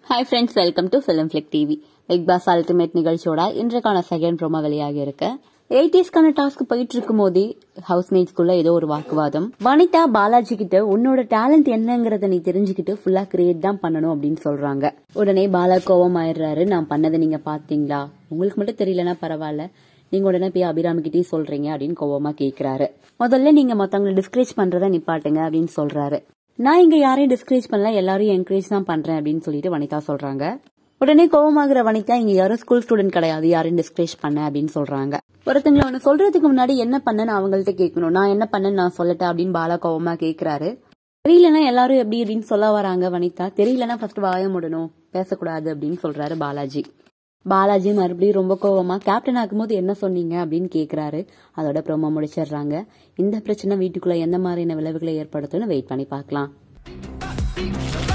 hi friends welcome to Film Flick TV Bigg Boss Ultimate நிகழ்ச்சியோட இன்றைக்கான second promo வெளியாகி இருக்கு எயிட்டிஸ்க்கான டாஸ்க் போயிட்டு இருக்கும் போதே ஹவுஸ் மேட்ஸ்க்குள்ள ஏதோ ஒரு வாக்குவாதம் வனிதா பாலாஜி கிட்ட உன்னோட டேலண்ட் என்னங்கறத நீ தெரிஞ்சுக்கிட்டு ஃபுல்லா கிரியேட் தான் பண்ணணும் அப்படின்னு சொல்றாங்க உடனே பாலா கோவம் ஆயிடுறாரு நான் பண்ணதை நீங்க பாத்தீங்களா உங்களுக்கு மட்டும் தெரியலனா பரவாயில்ல நீங்க உடனே போய் அபிராமி கிட்டே சொல்றீங்க அப்படின்னு கோவமா கேக்குறாரு முதல்ல நீங்க மத்தவங்களை டிஸ்கரேஜ் பண்றத நிப்பாட்டுங்க அப்படின்னு சொல்றாரு நான் இங்க யாரையும் டிஸ்கரேஜ் பண்ணல எல்லாரையும் என்கரேஜ் தான் பண்றேன் அப்படின்னு சொல்லிட்டு வனிதா சொல்றாங்க உடனே கோவமாகிற வனிதா இங்க யாரும் ஸ்கூல் ஸ்டூடெண்ட் கிடையாது யாரையும் டிஸ்கரேஜ் பண்ண அப்படின்னு சொல்றாங்க ஒருத்தங்களை ஒன்னு சொல்றதுக்கு முன்னாடி என்ன பண்ணேன்னு அவங்கள்ட்ட கேட்கணும் நான் என்ன பண்ணேன்னு நான் சொல்லட்டேன் அப்படின்னு பாலா கோவமா கேக்குறாரு தெரியலனா எல்லாரும் எப்படி அப்படின்னு சொல்ல வராங்க வனிதா தெரியலனா ஃபர்ஸ்ட் வாய முடணும் பேசக்கூடாது அப்படின்னு சொல்றாரு பாலாஜி பாலாஜி மறுபடியும் ரொம்ப கோவமா கேப்டன் ஆகும்போது என்ன சொன்னீங்க அப்படின்னு கேக்குறாரு அதோட ப்ரோமோ முடிச்சிடுறாங்க இந்த பிரச்சனை வீட்டுக்குள்ள எந்த மாதிரியான விளைவுகளை ஏற்படுத்தும்னு வெயிட் பண்ணி பார்க்கலாம்